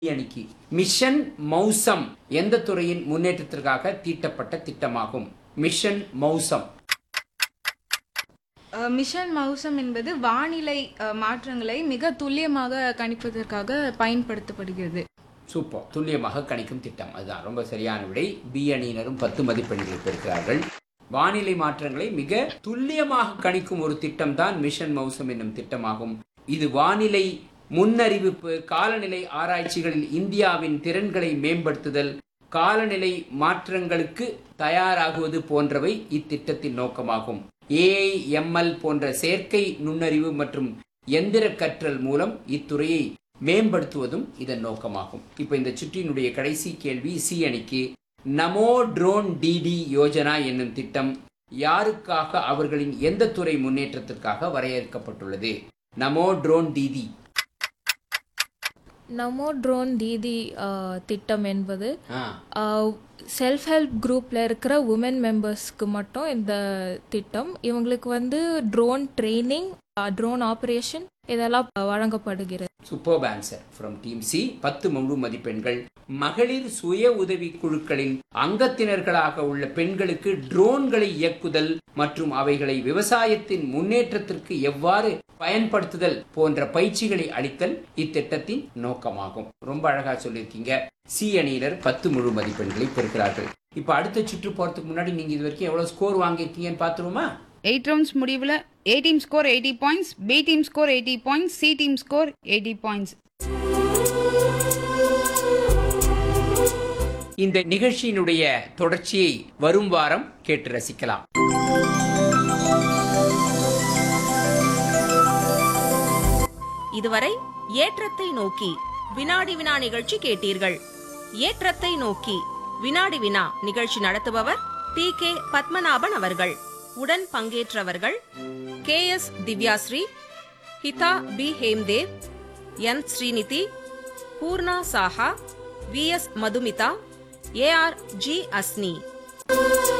அணிக்கு மிஷன் மௌசம் எந்த துறையின் முன்னேற்றத்திற்காக தீட்டப்பட்ட திட்டமாகும் மிஷன் மௌசம் அஹ், மிஷன் மௌசம் என்பது வானிலை அஹ், மாற்றங்களை மிக துல்லியமாக கணிப்பதற்காக பயன்படுத்தப்படுகிறது சூப்பர் துல்லியமாக கணிக்கும் திட்டம் அதுதான் ரொம்ப சரியான விடை பி அணியினரும் பத்து மதிப்பெண்களை பெறுகிறார்கள் வானிலை மாற்றங்களை மிக துல்லியமாக கணிக்கும் ஒரு திட்டம் தான் மிஷன் மௌசம் என்னும் திட்டமாகும் இது வானிலை முன்னறிவிப்பு காலநிலை ஆராய்ச்சிகளில் இந்தியாவின் திறன்களை மேம்படுத்துதல் காலநிலை மாற்றங்களுக்கு தயாராகுவது போன்றவை இத்திட்டத்தின் நோக்கமாகும் ஏஐ எம்எல் போன்ற செயற்கை நுண்ணறிவு மற்றும் எந்திர கற்றல் மூலம் இத்துறையை மேம்படுத்துவதும் இதன் நோக்கமாகும் இப்போ இந்த சுற்றினுடைய கடைசி கேள்வி சி அணிக்கு நமோ ட்ரோன் டிடி யோஜனா என்னும் திட்டம் யாருக்காக அவர்களின் எந்த துறை முன்னேற்றத்திற்காக வரையறுக்கப்பட்டுள்ளது நமோ ட்ரோன் டிடி நமோ ட்ரோன் தீதி ஆ, திட்டம் என்பது ஆ செல்ஃப் ஹெல்ப் குரூப்பில் இருக்கிற உமன் மெம்பர்ஸ்க்கு மட்டும் இந்த திட்டம் இவங்களுக்கு வந்து ட்ரோன் ட்ரைனிங் ட்ரோன் ஆப்ரேஷன் இதெல்லாம் வழங்கப்படுகிறது super answer from team C பத்து முழு மதிப்பெண்கள் மகளிர் சுய உதவி குழுக்களின் அங்கத்தினர்களாக உள்ள பெண்களுக்கு ட்ரோன்களை இயக்குதல் மற்றும் அவைகளை விவசாயத்தின் முன்னேற்றத்திற்கு எவ்வாறு பயன்படுத்துதல் போன்ற பயிற்சிகளை அளித்தல் இத்திட்டத்தின் நோக்கமாகும் ரொம்ப அழகா சொல்லியிருக்கீங்க சி அணியினர் பத்து முழு மதிப்பெண்களை பெறுகிறார்கள் இப்ப அடுத்த சுற்று போறதுக்கு முன்னாடி நீங்க இது வரைக்கும் எவ்வளவு ஸ்கோர் வாங்கியிருக்கீங்கன்னு பாத்துருவோமா எயிட் ரவுண்ட்ஸ் முடிவில் A team score eighty points B team score eighty points C team score eighty points இந்த நிகழ்ச்சியினுடைய தொடர்ச்சியை வரும் வாரம் கேட்டு ரசிக்கலாம் இதுவரை ஏற்றத்தை நோக்கி வினாடி வினா நிகழ்ச்சி கேட்டீர்கள் ஏற்றத்தை நோக்கி வினாடி வினா நிகழ்ச்சி நடத்துபவர் பி கே பத்மநாபன் அவர்கள் உடன் பங்கேற்றவர்கள் K S Divyashree Hitha P Hemdev N Srinidhi Purna Saha V S Madhumitha A R G அஸ்னி